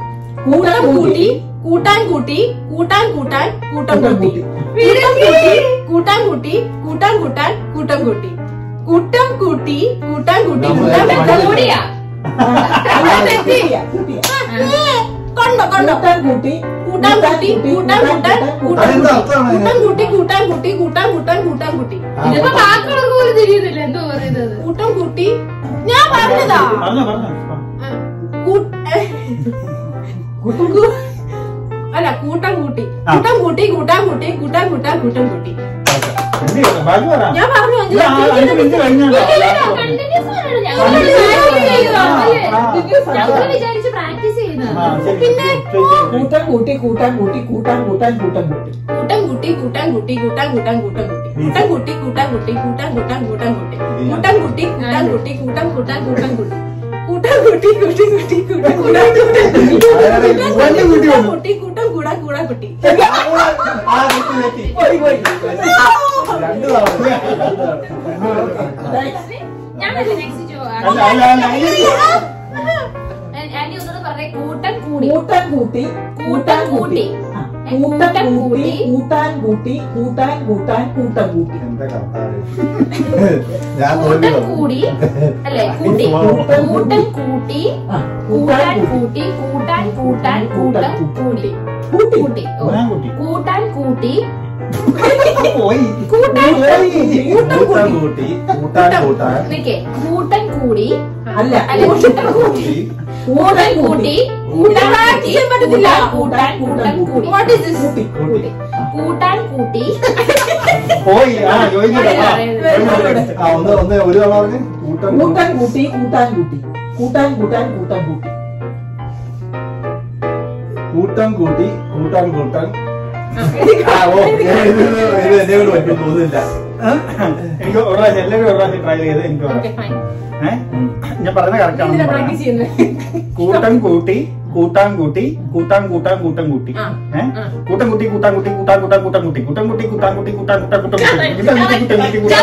കൂട്ടം കൂട്ടി കൂട്ടാൻ കൂട്ടി കൂട്ടാൻ കൂട്ടാൻ കൂട്ടം കൂട്ടി കൂട്ടാൻ കൂട്ടി കൂട്ടാൻ കൂട്ടാൻ കൂട്ടം കൂട്ടി കൂട്ടം കൂട്ടി കൂട്ടാൻ കൂട്ടി കൂട്ടാൻ കൂടിയാ കുട്ടിയാ, കുട്ടിയാ. കൊണ്ടോ കൊണ്ടോ കൂട്ടാൻ കൂട്ടി കൂട്ടാൻ കൂട്ടി കൂട്ടാൻ കൂട്ടാൻ കൂട്ടാൻ അതെന്താ അർത്ഥമാണ് കൂട്ടാൻ കൂട്ടി കൂട്ടാൻ കൂട്ടി കൂട്ടാൻ കൂട്ടാൻ കൂട്ടാൻ കൂട്ടി ഇതിപ്പോ വാക്കുകളൊക്കെ പോലും തിരിയുന്നില്ല എന്തോ പറയുന്നത് കൂട്ടം കൂട്ടി ഞാൻ പറഞ്ഞതാ പറഞ്ഞോ പറഞ്ഞോ ആ, കൂ- ഏ, കൂ- അല്ല കൂട്ടം കൂട്ടി കൂട്ടം കൂട്ടി കൂട്ടാൻ കൂട്ടി കൂട്ടാൻ കൂട്ടാൻ കൂട്ടം കൂട്ടി എന്ത് ചെയ്യണം? ബാക്കി പറ ഞാൻ പറഞ്ഞു അഞ്ച് ഇത് ആ അഞ്ച് മിനിറ്റ് കഴിഞ്ഞാലോ കണ്ടിന്യൂസ് ആണ് ഞങ്ങൾ പ്രാക്ടീസ് ചെയ്യുന്നതാ അല്ലേ ഞങ്ങൾ വിചാരിച്ച് പ്രാക്ടീസ് ചെയ്യുന്നതാ ആ ശരി പിന്നെ ശരി, ശരി. കൂട്ടം കൂട്ടി കൂട്ടാൻ കൂട്ടി കൂട്ടാൻ കൂട്ടാൻ കൂട്ടം കൂട്ടി കൂട്ടം കൂട്ടി കൂട്ടാൻ കൂട്ടി കൂട്ടാൻ കൂട്ടാൻ കൂട്ടം കൂട്ടി കൂട്ടം കൂട്ടി കൂട്ടാൻ കൂട്ടി കൂട്ടാൻ കൂട്ടാൻ കൂട്ടം കൂട്ടി കൂട്ടം കൂട്ടി കൂട്ടാൻ കൂട്ടി കൂട്ടം കൂട്ടാൻ കൂട്ടം കൂട്ടി കൂട്ടം കൂട്ടി കൂട്ടി കൂട്ടി കൂട്ടം കൂടാൻ വണ്ടി കൂട്ടി വന്നു. കൂട്ടി കൂട്ടം കൂടാ കൂടാ കുട്ടി ആ, തെറ്റി, തെറ്റി. പോയി, പോയി. രണ്ട് തവണ. രണ്ട് തവണ. ഞാനല്ലേ നെക്സ്റ്റ് അല്ല അല്ല അല്ല ഈ- ആന്റി ഒന്നുകൂടെ പറഞ്ഞേ കൂട്ടം കൂടി കൂട്ടം കൂട്ടി കൂട്ടാൻ കൂട്ടി ആ, കൂട്ടം കൂട്ടി കൂട്ടാൻ കൂട്ടി കൂട്ടാൻ കൂട്ടാൻ കൂട്ടം കൂട്ടി എന്താ കർത്താവേ. ഞാൻ തോന്നി കൂട്ടം കൂടി അല്ലെ കൂട്ടി കൂട്ടം കൂട്ടി ആ, കൂട്ടാൻ കൂട്ടി കൂട്ടാൻ കൂട്ടാൻ കൂട്ടം കൂടി കൂട്ടി കൂട്ടി ഓ. കൂടാൻ കൂട്ടി. കൂട്ടാൻ കൂട്ടി പോയി കൂട്ടാൻ കൂട്ടാൻ കൂട്ടി കൂട്ടാൻ കൂട്ടാൻ നിക്കേ കൂട്ടൻ കൂടി അല്ല അല്ല കൂട്ടൻ കൂടി കൂട്ടി കൂട്ടൻ കൂട്ടി കൂട്ടാൻ കൂട്ടി പറ്റത്തില്ല കൂട്ടാൻ കൂട്ടൻ കൂടി വാട്ട് ഇസ് ദിസ് കൂട്ടി കൂട്ടി കൂട്ടാൻ കൂട്ടി പോയി ആ ചോദിക്കട്ടെ ആ. ആ ഒന്ന് ഒന്ന് ഒരു തവണ പറഞ്ഞ് കൂട്ടൻ കൂട്ടാൻ കൂട്ടി കൂട്ടാൻ കൂട്ടി കൂട്ടാൻ കൂട്ടാൻ കൂട്ടം കൂട്ടി കൂട്ടം കൂട്ടി കൂട്ടാൻ കൂട്ടാൻ ആ ഓ ഇത് ഇത് ഇത് എന്നെ കൊണ്ട് പറ്റും തോന്നുന്നില്ല എനിക്ക് ഒരു പ്രാവശ്യം എല്ലാവരും ഒരു പ്രാവശ്യം ട്രൈ ചെയ്ത് എനിക്ക് ഓക്കെ ഫൈൻ ഏഹ് ഞാൻ പറഞ്ഞ കറക്റ്റ് എന്തിനാ ആണെന്ന് പ്രാക്ടീസ് പറയാം ചെയ്യുന്നത് കൂട്ടം കൂട്ടി കൂട്ടാൻ കൂട്ടി കൂട്ടാൻ കൂട്ടാൻ കൂട്ടം കൂട്ടി ആ. ഏഹ് ആ. കൂട്ടം കൂട്ടി കൂട്ടാൻ കൂട്ടി കൂട്ടാൻ കൂട്ടാൻ കൂട്ടം കൂട്ടി കൂട്ടം കൂട്ടി കൂട്ടാൻ കൂട്ടി കൂട്ടാൻ കൂട്ടാൻ കൂട്ടം കൂട്ടി കൂട്ടം കൂട്ടി കൂട്ടം കൂട്ടി കൂട്ടാൻ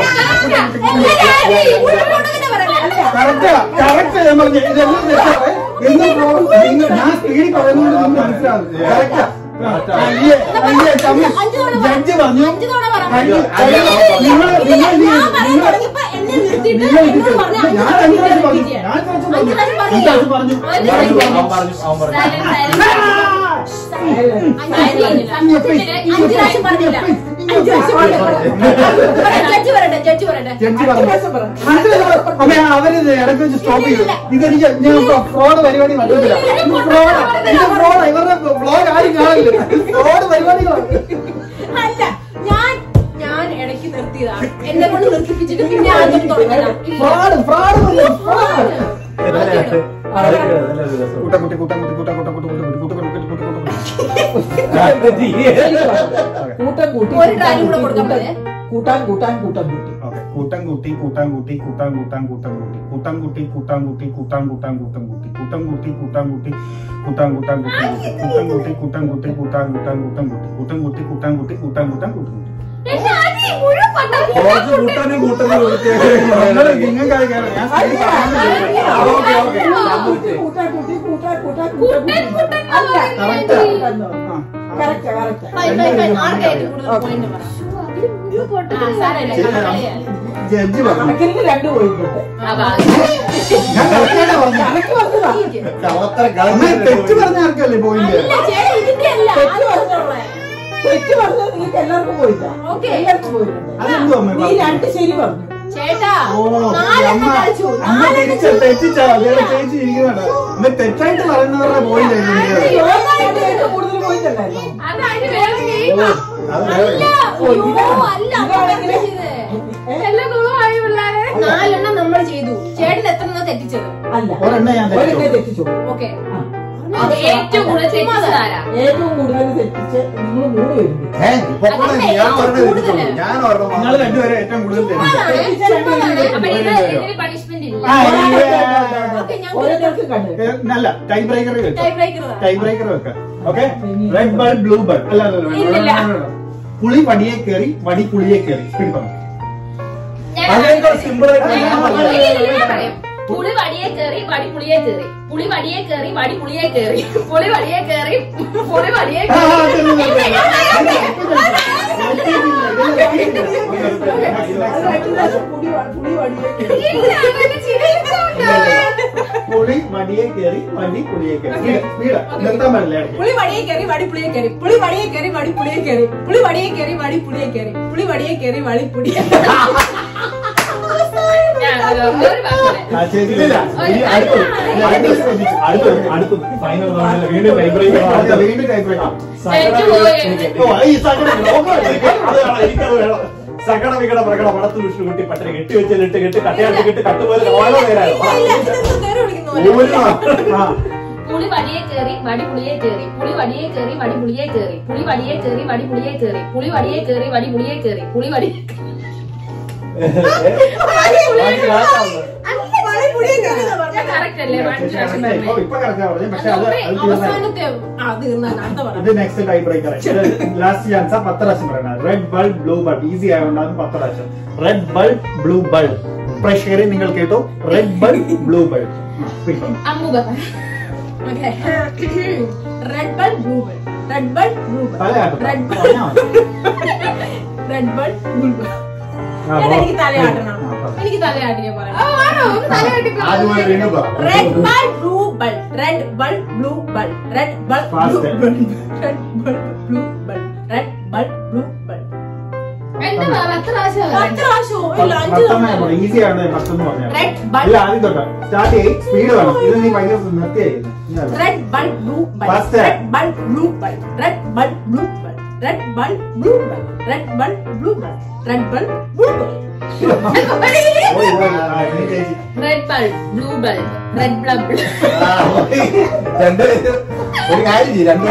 കറക്റ്റ് കറക്റ്റ് ഞാൻ പറഞ്ഞു ഇതെല്ലാം തെറ്റാണ്. എന്നും പ്രോ- നിങ്ങൾ ഞാൻ സ്പീഡിൽ പറയുന്നത് നിങ്ങൾക്ക് മനസ്സിലാവും കറക്റ്റാ അയ്യേ അയ്യേ തമ്മിൽ അഞ്ച് തവണ പറ. ജഡ്ജി പറഞ്ഞു അഞ്ച് തവണ പറ. അയ്യോ, അയ്യോ, നിങ്ങൾ നിങ്ങൾ എന്ത് ഞാൻ ചെയ്തു? പറയാൻ നിങ്ങൾ തുടങ്ങിയപ്പോ എന്നെ നിർത്തിയിട്ട് നിങ്ങൾ എന്നോട് പറഞ്ഞ അഞ്ച് ഞാൻ പ്രാവശ്യം അഞ്ച് പ്രാവശ്യം പറഞ്ഞു repeat ചെയ്യാൻ. ഞാൻ അഞ്ച് പ്രാവശ്യം അഞ്ച് പറഞ്ഞു പ്രാവശ്യം അഞ്ച് പറഞ്ഞു. പ്രാവശ്യം പറഞ്ഞു ഒരു അവൻ പറഞ്ഞു അവൻ പറഞ്ഞു അവൻ പറഞ്ഞു അഞ്ച് പ്രാവശ്യം പറഞ്ഞില്ല അഞ്ച് പ്രാവശ്യം പറഞ്ഞില്ല ജഡ്ജി പറയട്ടെ ജഡ്ജി പറയട്ടെ ജഡ്ജി പറഞ്ഞു പ്രാവശ്യം പറ. അമ്മ അവരിത് ഇടയ്ക്ക് വെച്ച് സ്റ്റോപ്പ് ചെയ്തു ഇതെനിക്ക് ഞാൻ ഫ്രോഡ് പരിപാടി പറ്റത്തില്ല ഫ്രോഡ് ഇത് ഫ്രോഡ് ഇവരുടെ ബ്ലോഗ് ആരും കാണില്ല ഫ്രോഡ് പരിപാടികളാണ് അല്ല ഞാൻ ഞാൻ ഇടയ്ക്ക് നിർത്തിയതാണ് എന്നെ കൊണ്ട് നിർത്തിപ്പിച്ചിട്ട് പിന്നെ ആദ്യം തുടങ്ങിയതാണ് ഫ്രോഡ് ഫ്രോഡ് പോലെ ഫ്രോഡ് കൂട്ടക്കുട്ടി കൂട്ടക്കുട്ടി കൂട്ടക്കുട്ടി കൂട്ടക്കുട്ടി കൂട്ടക്കുട്ടി കൂട്ടം കൂട്ടി ഒരു കാര്യം കൂടെ കൊടുക്കാൻ പോലെ കൂട്ടാൻ കൂട്ടാൻ കൂട്ടം കൂട്ടി ഓക്കെ കൂട്ടം കൂട്ടി കൂട്ടാൻ കൂട്ടി കൂട്ടാൻ കൂട്ടാൻ കൂട്ടം കൂട്ടി കൂട്ടം കൂട്ടി കൂട്ടാൻ കൂട്ടി കൂട്ടാൻ കൂട്ടാൻ കൂട്ടം കൂട്ടി കൂട്ടം കൂട്ടി കൂട്ടാൻ കൂട്ടി കൂട്ടാൻ കൂട്ടാൻ കൂട്ടം കൂട്ടി കൂട്ടം കൂട്ടി കൂട്ടാൻ കൂട്ടാൻ കൂട്ടം കൂട്ടി കൂട്ടം കൂട്ടി കൂട്ടാൻ കൂട്ടി കൂട്ടാൻ കൂട്ടാൻ കൂട്ടം കൂട്ടി എന്നെ ആദ്യം മുഴുവൻ പണ്ടാക്കി കുറച്ച് കൂട്ടാനും കൂട്ടാനും നിങ്ങൾ നിങ്ങൾക്ക് അത് കേൾക്കാം. ഞാൻ സ്പീഡിൽ പറയുന്നത് ഓക്കെ ഓക്കെ കൂട്ടാൻ കൂട്ടി കൂട്ടാൻ കൂട്ടാൻ കൂട്ടം കൂട്ടി അല്ല Correct. Correct correct fine fine fine ആർക്കാ ഏറ്റവും കൂടുതൽ പോയിന്റ് പറ ആ, സാരമില്ല കളയാ. ജഡ്ജി പറഞ്ഞു കണക്കിന് രണ്ട് പോയിട്ടുണ്ട് ആ ഭാഗം ഞാൻ കറക്റ്റായിട്ടാ പറഞ്ഞു കണക്ക് പറഞ്ഞതാ കളത്ര അമ്മേ, തെറ്റ് പറഞ്ഞ ആർക്കല്ലേ പോയിന്റ് ഇല്ല, ചേട്ടാ, ഇതിന്റെ അല്ല തെറ്റ് അത് പറഞ്ഞോളെ. തെറ്റ് പറഞ്ഞത് നിങ്ങൾക്ക് എല്ലാവർക്കും പോയില്ല ഓക്കെ. എല്ലാവർക്കും പോയിട്ടുണ്ട് അതെന്തോ അമ്മേ നീ പറഞ്ഞത്? രണ്ട് ശരി പറഞ്ഞു ചേട്ടാ ഓ നാലെണ്ണം അമ്മ കളിച്ചു അമ്മ നാലെണ്ണം തിരിച്ച് തെറ്റിച്ചാ അതേ ചേച്ചി ഇരിക്കുന്നുണ്ട് അമ്മ തെറ്റായിട്ട് പറയുന്നവരുടെ പോയിന്റ് യോഗ്യതയ്ക്ക് കൂടുതൽ പോയിട്ടല്ലായിരുന്നോ അത് അതിന് വേറെ ഗെയിമാ അത് അല്ല ഓ, അയ്യോ, ഇതാണ്. അല്ല ഇതാണ് നമ്മൾ ഇങ്ങനെ. ചെയ്തേ. ഏ? എല്ലാം കുളമായി പിള്ളേരെ നാലെണ്ണം നമ്മൾ ചെയ്തു ചേട്ടൻ എത്ര എണ്ണം തെറ്റിച്ചത് അല്ല ഒരെണ്ണം ഞാൻ തെറ്റിച്ചു. ഒരെണ്ണേ തെറ്റിച്ചോളൂ ഓക്കെ ആ. അത് ഏറ്റവും കൂടുതൽ തെറ്റിച്ചതാരാ ഏറ്റവും കൂടുതൽ തെറ്റിച്ച് നിങ്ങൾ മൂന്ന് പേരുണ്ട് ഏഹ് ഇപ്പൊ കൂടെ ഞാൻ പറഞ്ഞത് തെറ്റിച്ചുള്ളൂ ഞാൻ ഒരെണ്ണം നിങ്ങൾ മാത്രം രണ്ടുപേരും ഏറ്റവും കൂടുതൽ തെറ്റിച്ചു തെറ്റിച്ച രണ്ടുപേരും അപ്പൊ ഇത് ഉണ്ട്. ഇതിന് പണിഷ്മെന്റ് ഇല്ല ആ, ഓക്കെ ഞാൻ ഓരോരുത്തർക്കും കണ്ടു ഏ, അല്ല ടൈ ബ്രേക്കർ ടൈ വെക്കാം ബ്രേക്കർ ടൈ ബ്രേക്കർ വെക്കാം okay red bulb blue bulb അല്ല അല്ല, അല്ല, ഇല്ലില്ല. അല്ല, അല്ല, അല്ല. പുളി വടിയെ കയറി വടി പുളിയെ കയറി സ്പീഡ് പറഞ്ഞു ഞാൻ അതിനേക്കാൾ സിമ്പിൾ ആയിട്ട് ഞാൻ ഞാൻ പറഞ്ഞത്. പറയാം. ഞാൻ പറയാം. പുളി വടിയെ കയറി വടി പുളിയെ കയറി പുളി വടിയെ കയറി വടി പുളിയെ കയറി പുളി വടിയെ കയറി പുളി വടിയെ പുളി മടിയെ കയറി വണ്ടി പുളിയെ കയറി സ്പീഡ് നിർത്താൻ പാടില്ല ഇടയ്ക്ക്. പുളി വടിയെ കയറി വടി പുളിയെ കയറി പുളി വടിയെ കയറി വടി പുളിയെ കയറി പുളി വടിയെ കയറി വടി പുളിയെ കയറി പുളി വടിയെ കയറി വടി പുളിയെ ആ, ശരി. ഇല്ലില്ല. ഇനി അടുത്തത്. ഇനി അടുത്തത് ശ്രദ്ധിച്ചു. അടുത്തത്. അടുത്തത്. ഫൈനൽ റൗണ്ടിൽ വീണ്ടും ടൈബ്രേക്കർ അടുത്ത വീണ്ടും type ചെയ്യാം. എനിക്ക് പോയി. ഓ, ഈ സകടം ലോകം എനിക്ക് അത് വേണം, എനിക്കത് വേണം. സകട വികട പ്രകട പടത്ത് വിഷ്ണു കുട്ടി പട്ടരെ കെട്ടി വെച്ചിട്ട് കെട്ട് കട്ടയാട്ടി കെട്ട് കട്ടുപോലെ ഓരോ നേരായോ കയറി വിളിക്കുന്നു ആ, പുളി വടിയെ കയറി വടി പുളിയെ കയറി പുളി വടിയെ കയറി വടി പുളിയെ കയറി പുളി വടിയെ കയറി വടി പുളിയെ കയറി പുളി വടിയെ കയറി വടി പുളിയെ കയറി പുളി വടി വടി പുളിയെ കയറി എന്നാ പറഞ്ഞത്. കറക്റ്റ് അല്ലേ അഞ്ച് പ്രാവശ്യം ഓ, പറഞ്ഞേ. ഇപ്പൊ correct ആ പറഞ്ഞത്. പക്ഷെ അത് അത് തീർന്നേ. അവസാനത്തെ ആ തീർന്നാണ് അടുത്ത ഇത് പറഞ്ഞു next tie breaker last chance പത്ത് പ്രാവശ്യം പറയണം red bulb blue bulb easy ആയതുകൊണ്ടാണ് പത്ത് പ്രാവശ്യം റെഡ് ബൾബ് ബ്ലൂ ബൾബ് പ്രേക്ഷകരെ നിങ്ങൾ കേട്ടോ red bulb blue bulb Ammu പറ red bulb blue bulb red bulb blue bulb തലയാട്ടും. റെഡ് ബൾ പറഞ്ഞാ മതി. റെഡ് ബൾ ബ്ലൂ ബൾ ആ, ചേട്ടാ, പോ. എനിക്ക് തലയാട്ടണം ആ, പറ. എനിക്ക് തലയാട്ടി ഞാൻ ആ, പറയാം ആണോ? ഒന്ന് തലയാട്ടി ആദ്യമായി വീണ്ടും പറ red bulb blue bulb red bulb blue bulb red bulb blue Fast. Bulb red bulb blue bulb red bulb blue bulb എന്റെ പറ എത്ര പ്രാവശ്യം പത്ത് പ്രാവശ്യം ഇല്ല അഞ്ച് പത്തെണ്ണം തവണ. ഈസി ആണ് പത്തെന്ന് പറഞ്ഞാൽ റെഡ് ബൾ ഇല്ല ആദ്യം തൊട്ടാ സ്റ്റാർട്ട് ചെയ്യും സ്പീഡ് വേണം ഇത് നീ ഭയങ്കര നിർത്തിയായിരുന്നു red bulb blue bulb First. Red bulb blue bulb red bulb blue bulb red bulb blue bulb red bulb blue bulb red bulb blue bulb red bulb blue bulb red bulb ആ, രണ്ട് ഒരു കാര്യം ചെയ്യ്, രണ്ട്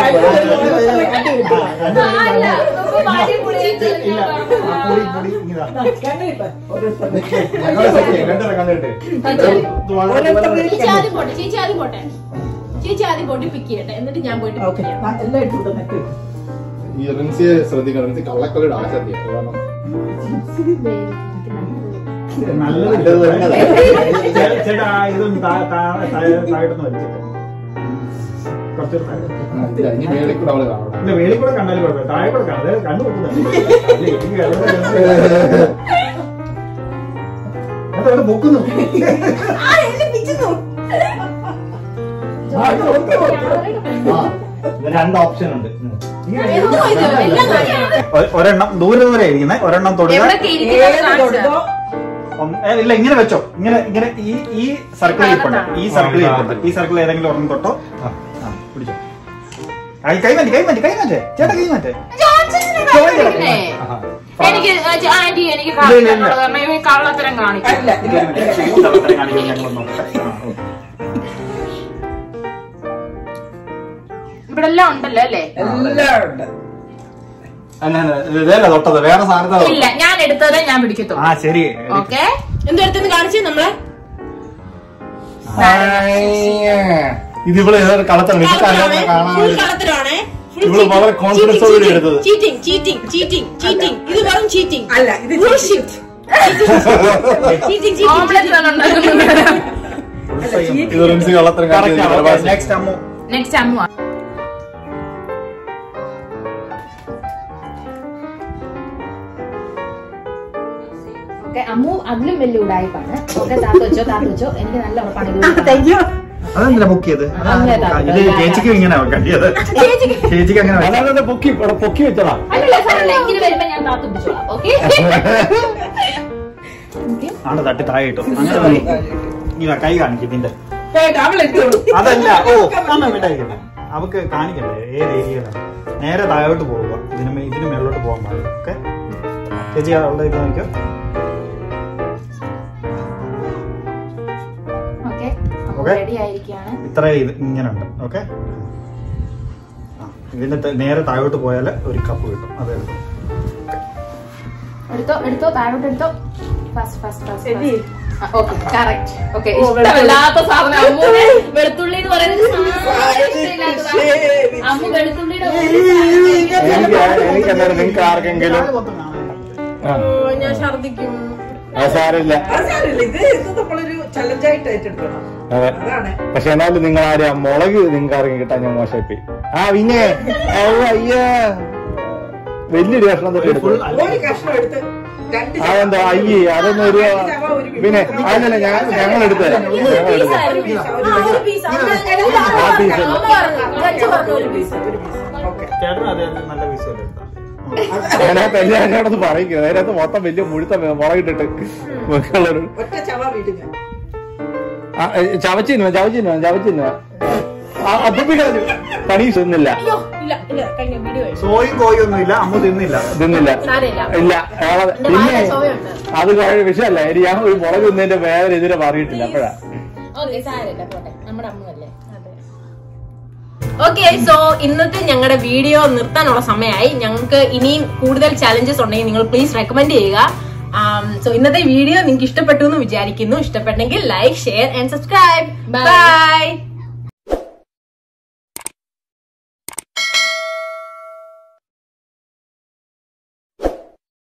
അല്ല അപ്പൊ വടി പുളിയെ കയറി ഇല്ല ഞാൻ ആ, പൊടി പൊടി ഇങ്ങനെ ഞങ്ങളെ സെറ്റ് ചെയ്യാം, രണ്ടെണ്ണം കണ്ടിട്ട് ചേച്ചി ആദ്യം പോട്ടെ ചേച്ചി ആദ്യം പോട്ടെ ചേച്ചി ആദ്യം പോയിട്ട് പിക്ക് ചെയ്യട്ടെ എന്നിട്ട് ഞാൻ പോയിട്ട് pick ചെയ്യാം ഈ റിൻസിയെ ശ്രദ്ധിക്കണം റിൻസി കള്ളക്കളിയുടെ ആശാദ്യ കാരണം നല്ലത് നല്ലത് തന്നെ. ചേ- ചേട്ടാ ഇതൊന്നും താ- താ- താഴെ- താഴോട്ടൊന്ന് വലിച്ചേട്ടെ കുറച്ച് താഴെ. ഇനി മേളിൽ കൂടെ അവള് കാണണം ഇല്ല വേലി കൂടെ കണ്ടാലും കുഴപ്പമില്ല താഴെ കൂടെ കാണാം അതായത് കണ്ണു നോക്കുന്നുണ്ട് അതവിടെ പൊക്കുന്നു ആ എന്നെ പിച്ചുന്നു ആ ഇത് രണ്ട് ഓപ്ഷൻ ഉണ്ട് ഉം. എന്തോ ഇത് എല്ലാം കാണിക്കണം ഒ- ഒരെണ്ണം ദൂരെ ദൂരെ ഇരിക്കുന്നത് ഒരെണ്ണം തൊടുക എവിടൊക്കെ ഇരിക്കുന്നത് ഒന്ന്- ഏ, ഇല്ല ഇങ്ങനെ വെച്ചോ ഇങ്ങനെ ഇങ്ങനെ ഈ ഈ സർക്കിൾ ഇരിപ്പുണ്ട് ഈ സർക്കിൾ ഇരിപ്പുണ്ട് ഈ സർക്കിൾ ഏതെങ്കിലും ഒരെണ്ണം തൊട്ടോ ആ ആ, പിടിച്ചോ ആ, ഈ കൈ മാറ്റി കൈ മാറ്റി കൈ മാറ്റേ ചേട്ടാ കൈ മാറ്റേ ആഹാ. എനിക്ക് ആന്റി എനിക്ക് ഇല്ല, ഇല്ല, ഇല്ല. കാരണം കള്ളത്തരം കാണിക്കും കള്ളത്തരം കാണിക്കാൻ ഞങ്ങൾ നോക്കട്ടെ ആ, ഓക്കേ. ഇവിടെ എല്ലാം ഉണ്ടല്ലോ അല്ലേ അല്ല, അല്ല, ഇതല്ല തൊട്ടത് വേറെ സാധനത്തെ ഇല്ല ഞാൻ എടുത്തതേ ഞാൻ പിടിക്കത്തുള്ളൂ ആ ശരി ഓക്കെ എന്തെടുത്തെന്ന് കാണിച്ചേ നമ്മളെ ഇതിവിടെ ഏതൊരു കളത്താണ് എനിക്ക് കളത്തിലാണേ അറിയാവുന്ന കാണാൻ ഫുൾ കളത്തിലാണേ ഇവള് വളരെ confidence ഓടുകൂടി എടുത്തത്. ചീറ്റിംഗ് ചീറ്റിംഗ് ചീറ്റിംഗ് ചീറ്റിംഗ് ഇത് വെറും ചീറ്റിംഗ് അല്ല ഇത് ചീറ്റിംഗ് ചീറ്റിംഗ് ഓംലെറ്റ് ഇത് റിൻസി കള്ളത്തരം കാണിച്ചത് next Ammu next Ammu okay Ammu അതിലും വലിയ ഉടായ്പാണ് ഓക്കെ താത്ത വെച്ചോ താത്ത വെച്ചോ എനിക്ക് നല്ല ഉറപ്പാണ് ഇത് കൊടുക്കാൻ. താങ്ക് യു അതെന്തിനാ ബുക്ക് ചെയ്ത് അങ്ങനെ താത്ത. ഇത് ചേച്ചിക്ക് ഇങ്ങനെ കണ്ടിയത് ചേച്ചിക്ക് അങ്ങനെ വെക്കാം. അല്ലാതെ പൊക്കി ഇവിടെ പൊക്കി വെച്ചതാ അല്ലല്ല സാറല്ല എങ്കിലും വരുമ്പോ ഞാൻ താത്ത പിടിച്ചോളാം ഓക്കെ ആണ് തട്ടി താഴെ ഇട്ടു അങ്ങനെ മതി. ഇനി വാ, കൈ കാണിക്കും ഇതിന്റെ കേട്ടോ അവളെടുത്തോളൂ അതല്ല ഓ അമ്മ വിട്ടായിരിക്കട്ടെ അവക്ക് കാണിക്കണ്ടേ ഏത് ഏരിയയിലാണ് നേരെ താഴോട്ട് പോവുക ഇതിന് മേ- ഇതിന് മേലോട്ട് പോകാൻ പാടില്ല ഓക്കെ ചേച്ചി അവളുടെ ഇത് നോക്കിയോ ഓക്കെ Okay. റെഡി ആയിരിക്കാണ് ഇത്ര ഇത് ഇങ്ങനെ ഉണ്ട് ഓക്കെ ഇതിന്റെ ത- നേരെ താഴോട്ട് പോയാൽ ഒരു കപ്പ് കിട്ടും അത് എടുക്കും എടുത്തോ എടുത്തോ താഴോട്ട് എടുത്തോ ഫസ്റ്റ് ഫസ്റ്റ് എടി. ഫസ്റ്റ് ഓക്കെ കറക്റ്റ് ഓക്കെ ഇഷ്ടമില്ലാത്ത സാധനം അമ്മൂന് വെളുത്തുള്ളി എന്ന് പറയുന്നത് സാധനം ഇഷ്ടമില്ലാത്ത സാധനം. അമ്മു വെളുത്തുള്ളിയുടെ ഒരു സാധനം എനിക്ക് എനിക്ക് എന്തായാലും നിങ്ങൾക്ക് ആർക്കെങ്കിലും ഞാൻ ഛർദിക്കും അത് സാരമില്ല അത് സാരമില്ല ഇത് ഇത് നമ്മളൊരു ചലഞ്ചായിട്ട് ഏറ്റെടുക്കണം അതെ അതാണ് പക്ഷെ എന്നാലും നിങ്ങൾ ആരും ആ മുളക് നിങ്ങൾക്ക് ഇറങ്ങി കിട്ടാൻ ഞാൻ മോശമായി ആ പിന്നെ ഔ, അയ്യോ വലിയൊരു കഷ്ണം തന്നെ എടുത്തു ഒരു കഷ്ണം എടുത്ത് രണ്ട് അതെന്തോ അയ്യേ അതൊന്നും ഒരു പിന്നെ അതല്ല ഞാൻ ഞങ്ങൾ എടുത്തത് ഞങ്ങൾ എടുത്തത് ഒരു piece, ഒരു ആ, ഒരു piece. piece. ആ piece. അമ്മ പറഞ്ഞു, ജഡ്ജ് പറഞ്ഞു ഒരു piece. ഒരു piece. Okay. ചേട്ടൻ അതെ നല്ല പീസ് എടുത്താ അതിനകത്ത് എല്ലാം എന്നോടൊന്ന് പറയുന്നത് അതിനകത്ത് മൊത്തം വലിയ മുഴുത്ത മുളകിട്ടിട്ട് വെക്കുള്ളൊരു ഒറ്റ ചവ വീട് ഞാൻ ചവച്ചിരുന്നു ചവച്ചിരുന്നു ചവച്ചിരുന്നു അതുപ്പിക്കളഞ്ഞു പണി തിന്നില്ല അയ്യോ ഇല്ല ഇല്ല കഴിഞ്ഞ വീഡിയോ കഴിച്ചു സോയും കോയും ഒന്നും ഇല്ല അമ്മ തിന്നില്ല തിന്നില്ല സാരമില്ല ഇല്ല അയാളെ എന്റെ പിന്നെ വായിലെ ചോയുണ്ട്. അത് കഴി വിഷയല്ല ഇനി ഞാൻ ഒരു മുളക് തിന്നതിന്റെ വേദന ഇതിനെ മാറിയിട്ടില്ല അപ്പഴാ ഓക്കെ സാരമില്ല പോട്ടെ നമ്മുടെ അമ്മല്ലേ ഓക്കെ സോ ഇന്നത്തെ ഞങ്ങളുടെ വീഡിയോ നിർത്താനുള്ള സമയമായി ഞങ്ങൾക്ക് ഇനിയും കൂടുതൽ ചലഞ്ചസ് ഉണ്ടെങ്കിൽ നിങ്ങൾ പ്ലീസ് റെക്കമെൻഡ് ചെയ്യുക സോ ഇന്നത്തെ വീഡിയോ നിങ്ങൾക്ക് ഇഷ്ടപ്പെട്ടു എന്ന് വിചാരിക്കുന്നു ഇഷ്ടപ്പെട്ടെങ്കിൽ like share and subscribe Bye. By